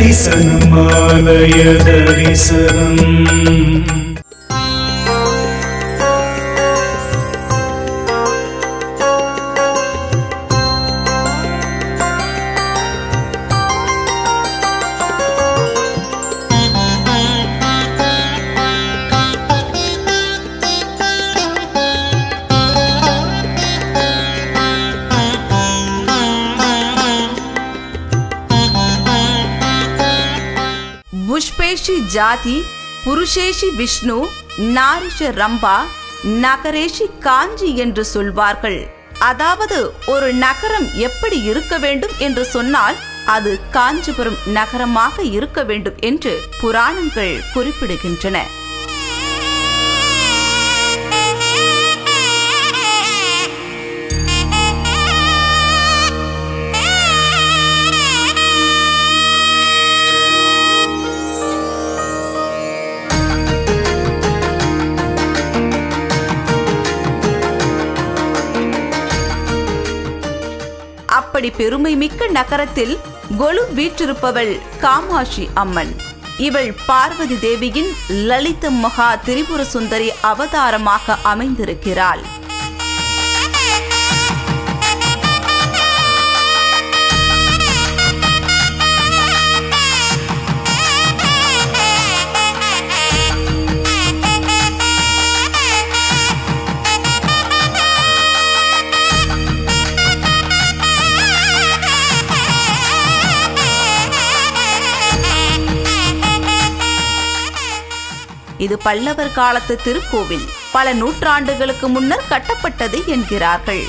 दर्शनमालय दर्शनम् புஷ்பேஷி ஜாதி புருஷேஷி விஷ்ணு நாரிஷ ரம்பா நகரேஷி காஞ்சி என்று சொல்வார்கள் அதாவது ஒரு நகரம் எப்படி இருக்க வேண்டும் என்று சொன்னால் அது காஞ்சிபுரம் நகரமாக இருக்க வேண்டும் என்று புராணங்கள் குறிப்பிடுகின்றன அப்படி பெருமை மிக்க நகரத்தில் கொலு வீற்றிருப்பவள் காமாட்சி அம்மன் இவள் பார்வதி தேவியின் லலித மகா திரிபுர சுந்தரி அவதாரமாக அமைந்திருக்கிறாள் இது பல்லவர் காலத்து திருக்கோவில் பல நூற்றாண்டுகளுக்கு முன்னர் கட்டப்பட்டது என்கிறார்கள்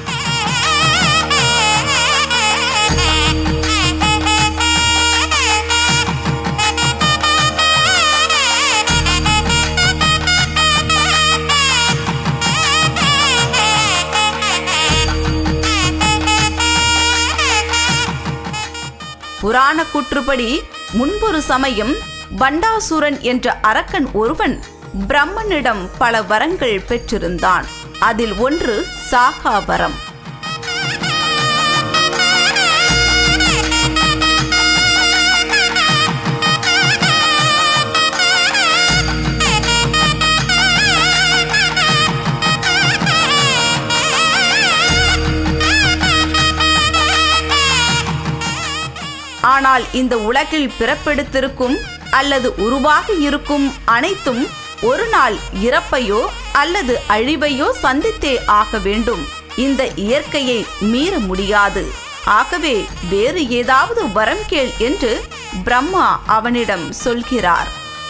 புராண கூற்றுப்படி முன்பொரு சமயம் பண்டாசுரன் என்ற அரக்கன் ஒருவன் பிரம்மனிடம் பல வரங்கள் பெற்றிருந்தான் அதில் ஒன்று சாகா வரம் ஆனால் இந்த உலகில் பிறப்பெடுத்திருக்கும் அல்லது உருவாக இருக்கும் அனைத்தும் ஒரு நாள் இறப்பையோ அல்லது அழிவையோ சந்தித்தே ஆக வேண்டும் இந்த இயற்கையை மீற முடியாது ஆகவே வேறு ஏதாவது வரம் கேள் என்று பிரம்மா அவனிடம் சொல்கிறார்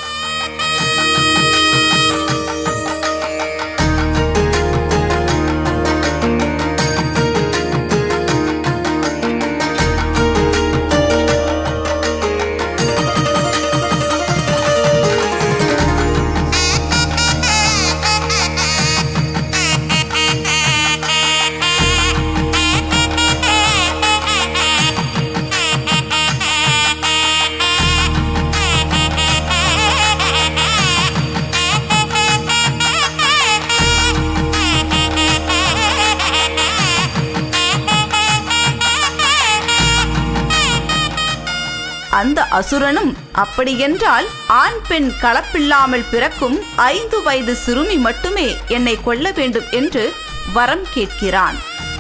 அந்த அசுரனும் அப்படியென்றால் ஆண் பெண் கலப்பில்லாமல் பிறக்கும் ஐந்து வயது சிறுமி மட்டுமே என்னை கொல்ல வேண்டும் என்று வரம் கேட்கிறான்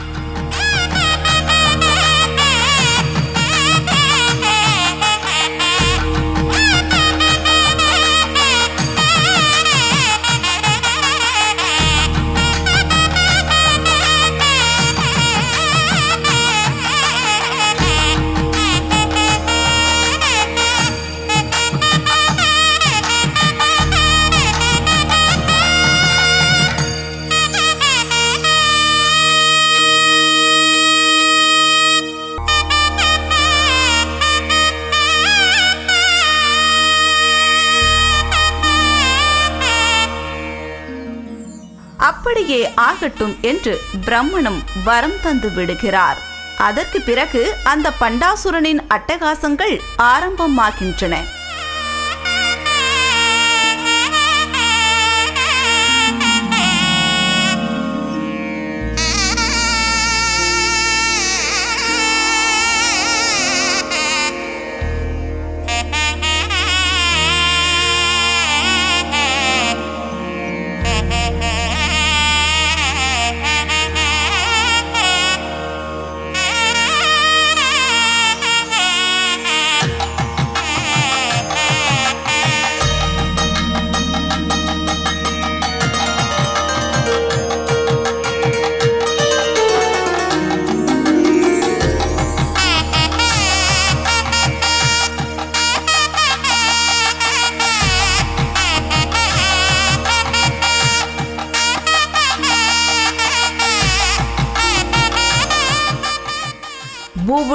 அப்படியே ஆகட்டும் என்று பிரம்மனும் வரம் தந்து விடுகிறார் அதற்கு பிறகு அந்த பண்டாசுரனின் அட்டகாசங்கள் ஆரம்பமாகின்றன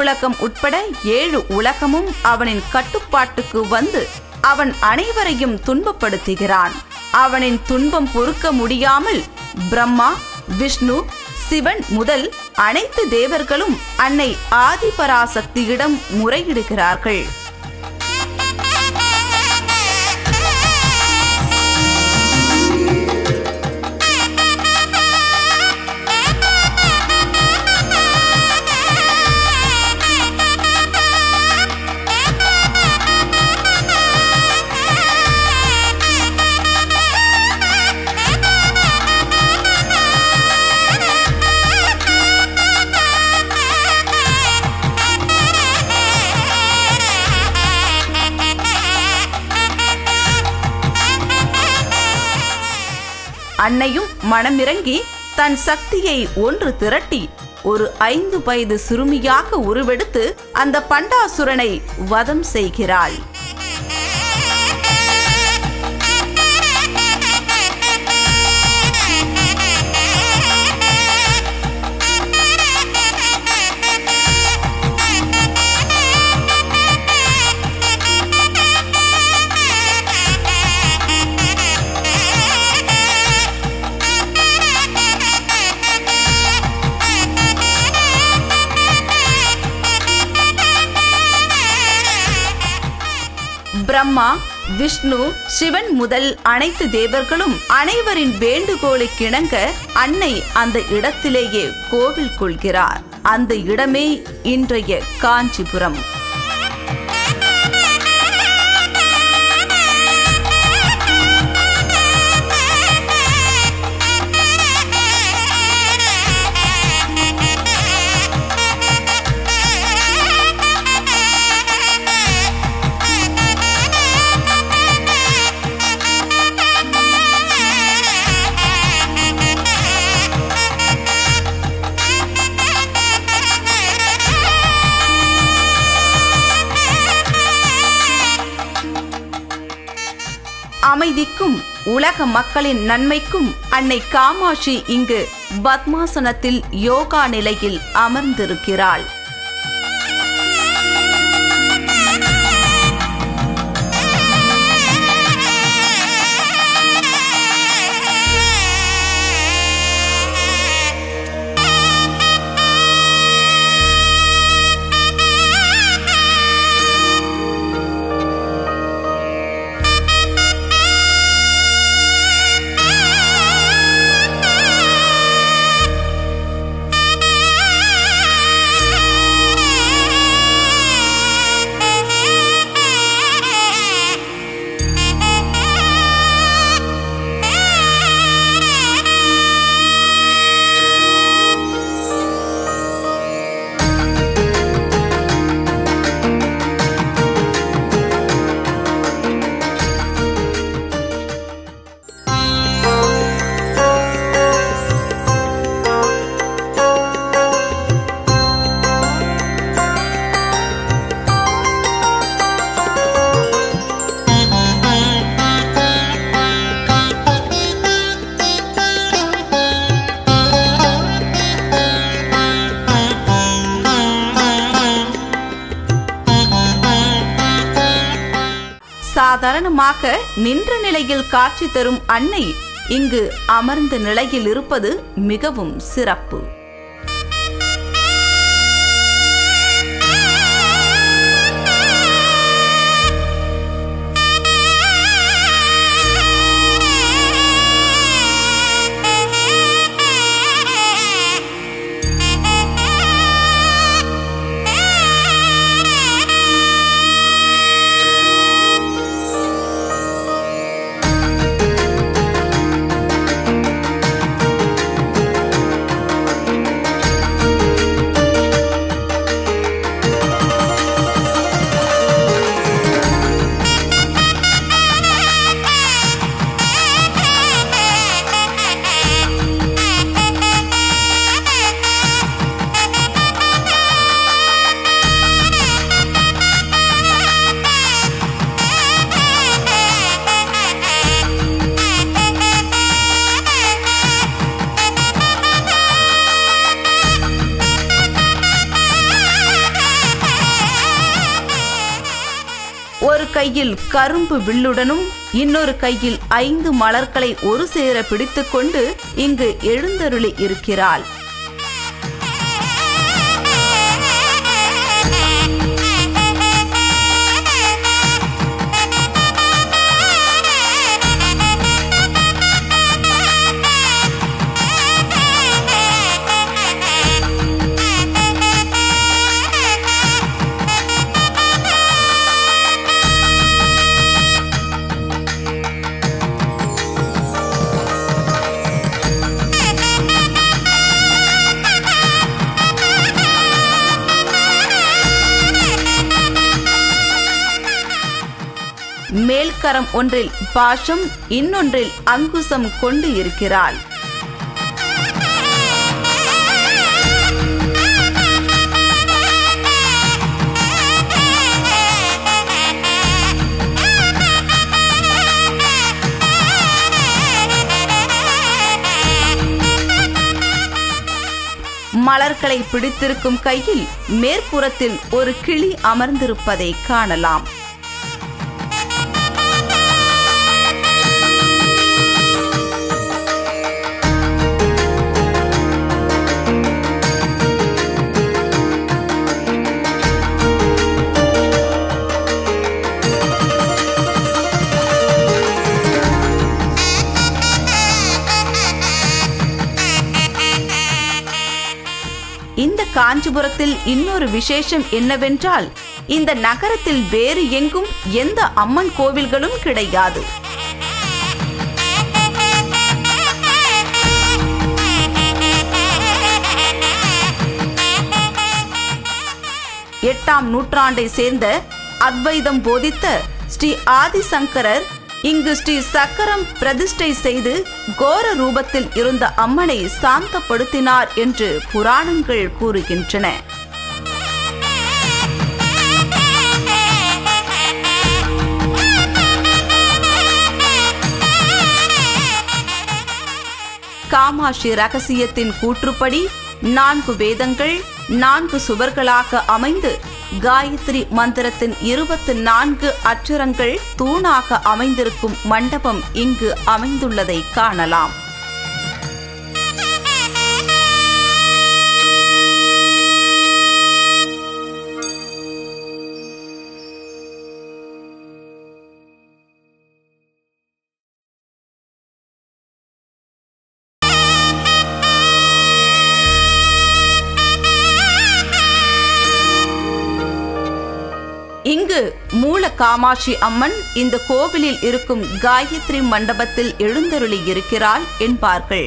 பூவுலகம் உட்பட ஏழு உலகமும் அவனின் கட்டுப்பாட்டுக்கு வந்து அவன் அனைவரையும் துன்பப்படுத்துகிறான் அவனின் துன்பம் பொறுக்க முடியாமல் பிரம்மா விஷ்ணு சிவன் முதல் அனைத்து தேவர்களும் அன்னை ஆதிபராசக்தியிடம் முறையிடுகிறார்கள் அன்னையும் மனமிறங்கி தன் சக்தியை ஒன்று திரட்டி ஒரு ஐந்து வயது சிறுமியாக உருவெடுத்து அந்த பண்டாசுரனை வதம் செய்கிறாள் பிரம்மா விஷ்ணு சிவன் முதல் அனைத்து தேவர்களும் அனைவரின் வேண்டுகோளுக்கிணங்க அன்னை அந்த இடத்திலேயே கோவில் கொள்கிறார் அந்த இடமே இன்றைய காஞ்சிபுரம் அமைதிக்கும் உலக மக்களின் நன்மைக்கும் அன்னை காமாட்சி இங்கு பத்மாசனத்தில் யோகா நிலையில் அமர்ந்திருக்கிறாள் சாதாரணமாக நின்ற நிலையில் காட்சி தரும் அன்னை இங்கு அமர்ந்த நிலையில் இருப்பது மிகவும் சிறப்பு ஒரு கையில் கரும்பு வில்லுடனும் இன்னொரு கையில் ஐந்து மலர்களை ஒரு சேர பிடித்துக்கொண்டு இங்கு எழுந்தருளி இருக்கிறாள் மேல்கரம் ஒன்றில் பாஷம் இன்னொன்றில் அங்குசம் கொண்டு இருக்கிறாள் மலர்களை பிடித்திருக்கும் கையில் மேற்புறத்தில் ஒரு கிளி அமர்ந்திருப்பதை காணலாம் இந்த காஞ்சிபுரத்தில் இன்னொரு விசேஷம் என்னவென்றால் இந்த நகரத்தில் வேறு எங்கும் எந்த அம்மன் கோவில்களும் கிடையாது எட்டாம் நூற்றாண்டை சேர்ந்த அத்வைதம் போதித்த ஸ்ரீ ஆதிசங்கரர் இங்கு ஸ்ரீ சக்கரம் பிரதிஷ்டை செய்து கோர ரூபத்தில் இருந்த அம்மனை சாந்தப்படுத்தினார் என்று புராணங்கள் கூறுகின்றன காமாட்சி ரகசியத்தின் கூற்றுப்படி நான்கு வேதங்கள் நான்கு சுவர்களாக அமைந்து காயத்ரி மந்திரத்தின் இருபத்து நான்கு அச்சுரங்கள் தூணாக அமைந்திருக்கும் மண்டபம் இங்கு அமைந்துள்ளதை காணலாம் இங்கு மூல காமாட்சி அம்மன் இந்த கோவிலில் இருக்கும் காயத்ரி மண்டபத்தில் எழுந்தருளி இருக்கிறாள் என்பார்கள்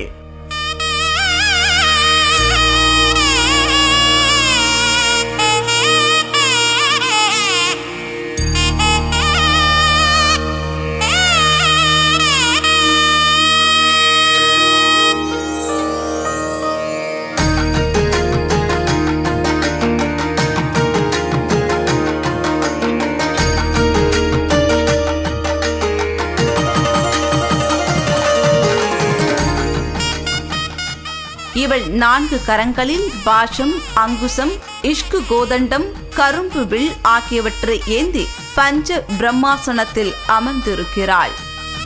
இவள் நான்கு கரங்களில் பாஷம் அங்குசம் இஷ்கு கோதண்டம் கரும்பு வில் ஆகியவற்றை ஏந்தி பஞ்ச பிரம்மாசனத்தில் அமர்ந்திருக்கிறாள்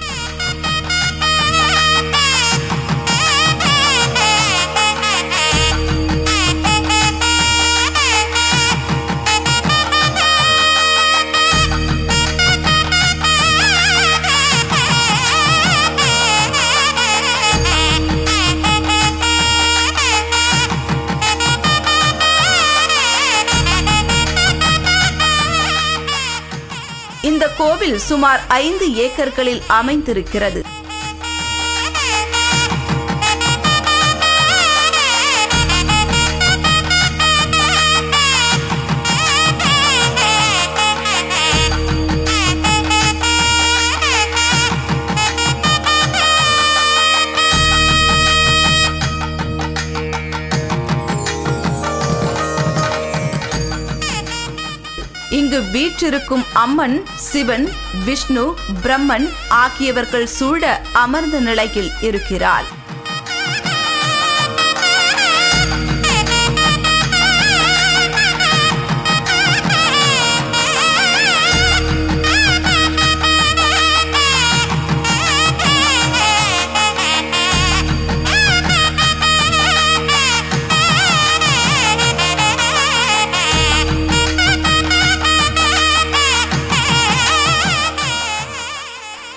இந்த கோவில் சுமார் ஐந்து ஏக்கர்களில் அமைந்திருக்கிறது இங்கு வீற்றிருக்கும் அம்மன் சிவன் விஷ்ணு பிரம்மன் ஆகியவர்கள் சூழ அமர்ந்த நிலையில் இருக்கிறாள்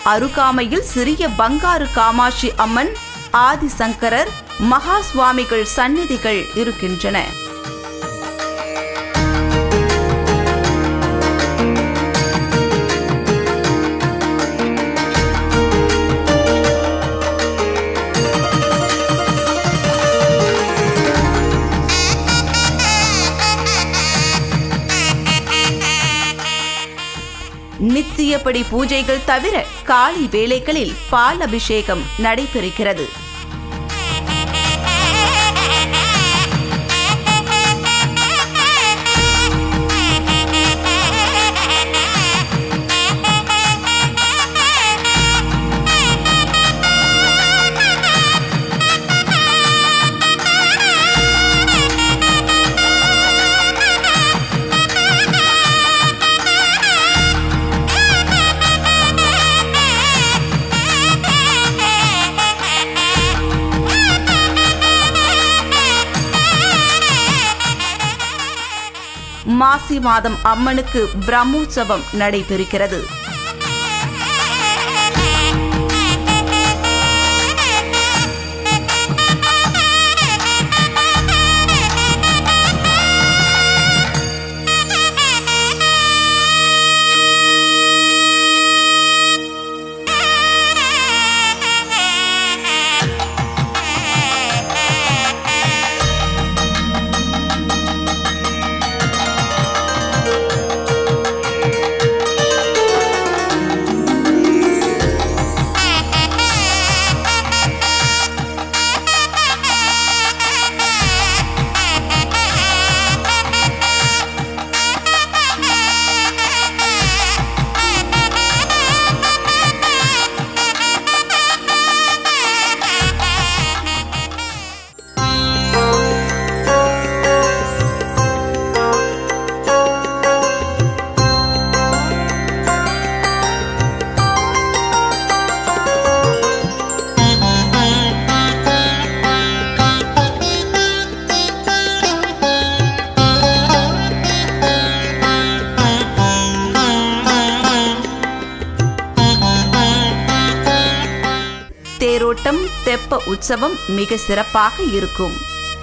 அருகாமையில் சிறிய பங்காரு காமாட்சி அம்மன் ஆதிசங்கரர் மகா சுவாமிகள் சந்நிதிகள் இருக்கின்றன நித்தியப்படி பூஜைகள் தவிர காலை வேளைகளில் பால் அபிஷேகம் நடைபெறுகிறது மாசி மாதம் அம்மனுக்கு பிரம்மோற்சவம் நடைபெறுகிறது தேரோட்டம் தெப்ப உற்சவம் மிக சிறப்பாக இருக்கும்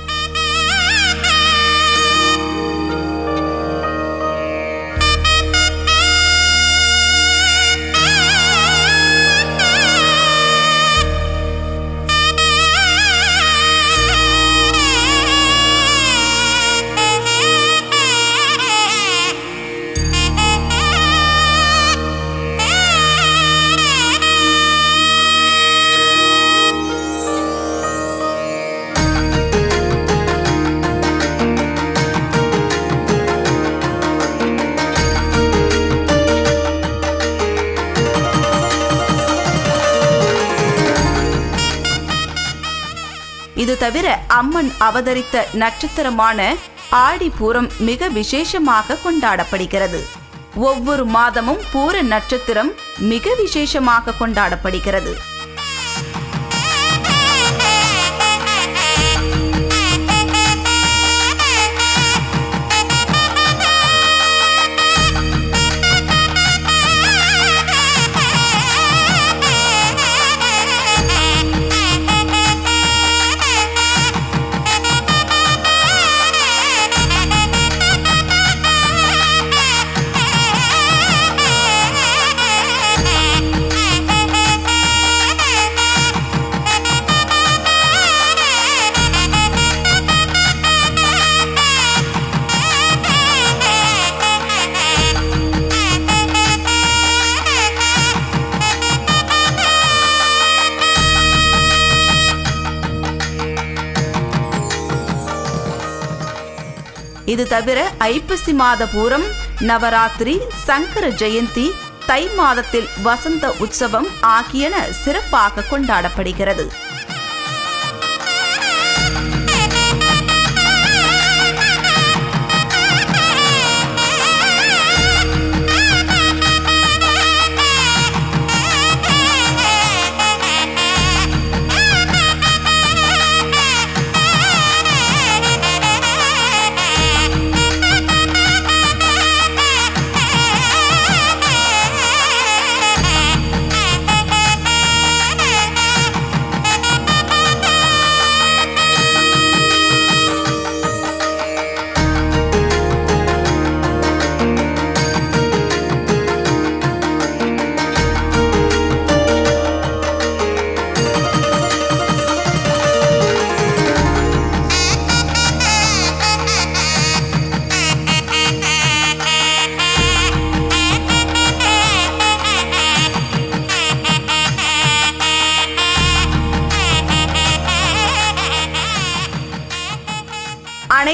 இது தவிர அம்மன் அவதரித்த நட்சத்திரமான ஆடிப்பூரம் மிக விசேஷமாக கொண்டாடப்படுகிறது ஒவ்வொரு மாதமும் பூர நட்சத்திரம் மிக விசேஷமாக கொண்டாடப்படுகிறது இது தவிர ஐப்பசி மாத பூரம் நவராத்திரி சங்கர ஜெயந்தி தை மாதத்தில் வசந்த உற்சவம் ஆகியன சிறப்பாக கொண்டாடப்படுகிறது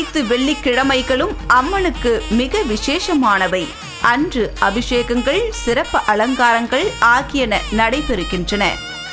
அனைத்து வெள்ளிக்கிழமைகளும் அம்மனுக்கு மிக விசேஷமானவை அன்று அபிஷேகங்கள் சிறப்பு அலங்காரங்கள் ஆகியன நடைபெறுகின்றன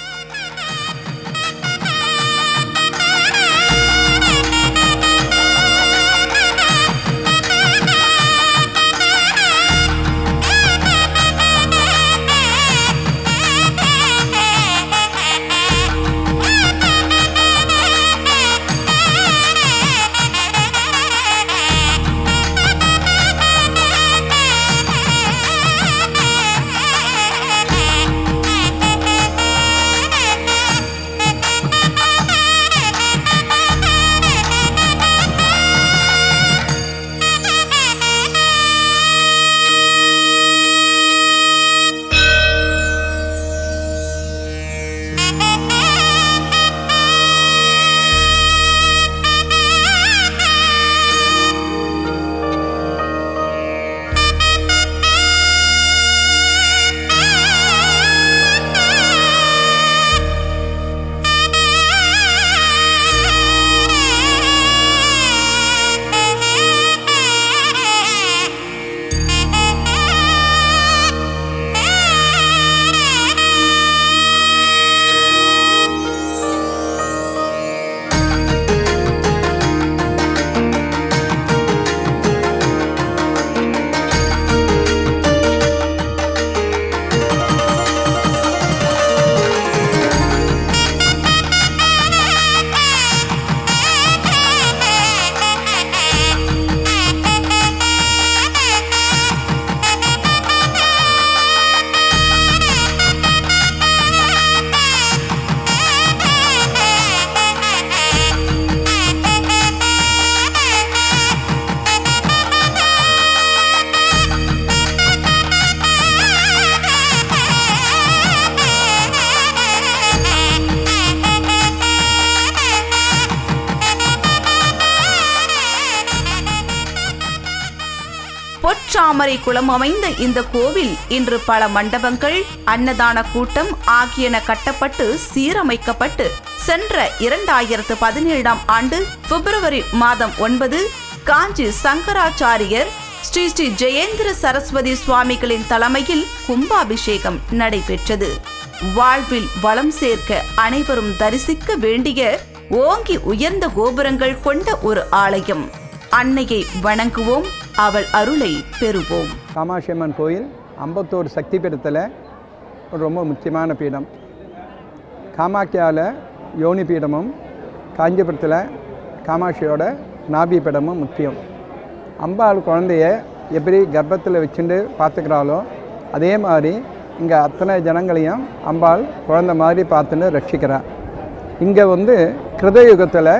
பொற்றாமரை குளம் அமைந்த இந்த கோவில் இன்று பல மண்டபங்கள் அன்னதான கூட்டம் ஆகியன கட்டப்பட்டு சீரமைக்கப்பட்டு சென்ற இரண்டாயிரத்து பதினேழாம் ஆண்டு பிப்ரவரி மாதம் ஒன்பது காஞ்சி சங்கராச்சாரியர் ஸ்ரீ ஸ்ரீ ஜெயேந்திர சரஸ்வதி சுவாமிகளின் தலைமையில் கும்பாபிஷேகம் நடைபெற்றது வாழ்வில் வளம் சேர்க்க அனைவரும் தரிசிக்க வேண்டிய ஓங்கி உயர்ந்த கோபுரங்கள் கொண்ட ஒரு ஆலயம் அன்னையை வணங்குவோம் அவள் அருளை பெறுவோம் காமாட்சி அம்மன் கோயில் அம்பத்தூர் சக்தி பீடத்தில் ஒரு ரொம்ப முக்கியமான பீடம் காமாக்கியாவில் யோனி பீடமும் காஞ்சிபுரத்தில் காமாட்சியோட நாபி பீடமும் முக்கியம் அம்பாள் குழந்தைய எப்படி கர்ப்பத்தில் வச்சுட்டு பார்த்துக்கிறாளோ அதே மாதிரி இங்கே அத்தனை ஜனங்களையும் அம்பாள் குழந்தை மாதிரி பார்த்துன்னு ரட்சிக்கிறாள் இங்கே வந்து கிருதயுகத்தில்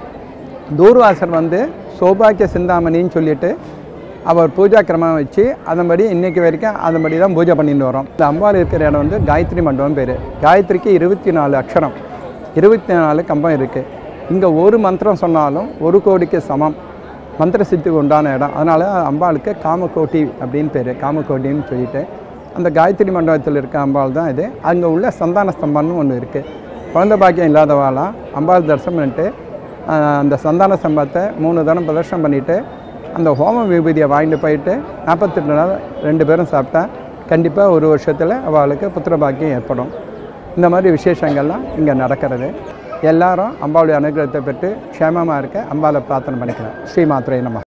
தூர்வாசர் வந்து சௌபாக்கிய சிந்தாமணின்னு சொல்லிட்டு அவர் பூஜா கிரமம் வச்சு அதன்படி இன்னைக்கு வரைக்கும் அதன்படி தான் பூஜை பண்ணிட்டு வரோம் இந்த அம்பாள் இருக்கிற இடம் வந்து காயத்ரி மண்டபம் பேர் காயத்ரிக்கு இருபத்தி நாலு அக்ஷரம் இருபத்தி நாலு கம்பம் இருக்குது இங்கே ஒரு மந்திரம் சொன்னாலும் ஒரு கோடிக்கு சமம் மந்திர சித்துக்கு உண்டான இடம் அதனால் அம்பாளுக்கு காமகோட்டி அப்படின்னு பேர் காமகோட்டின்னு சொல்லிட்டு அந்த காயத்ரி மண்டபத்தில் இருக்க அம்பாள் தான் இது அங்கே உள்ள சந்தான ஸ்தம்பம்னு ஒன்று இருக்குது குழந்தை பாக்கியம் இல்லாதவாலாம் அம்பாள் தரிசனம் பண்ணிட்டு ஆஹ், அந்த சந்தான ஸ்தம்பத்தை மூணு தரம் பிரதர்ஷனம் பண்ணிவிட்டு அந்த ஹோம விபூதியை வாங்கிட்டு போயிட்டு நாற்பத்தெட்டு நாள் ரெண்டு பேரும் சாப்பிட்டா கண்டிப்பாக ஒரு வருஷத்தில் அவளுக்கு புத்திர பாக்கியம் ஏற்படும் இந்த மாதிரி விசேஷங்கள்லாம் இங்கே நடக்கிறது எல்லாரும் அம்பாளுடைய அனுகிரகத்தை பெற்று க்ஷேமமாக இருக்க அம்பாளை பிரார்த்தனை பண்ணிக்கலாம் ஸ்ரீ மாத்ரே நம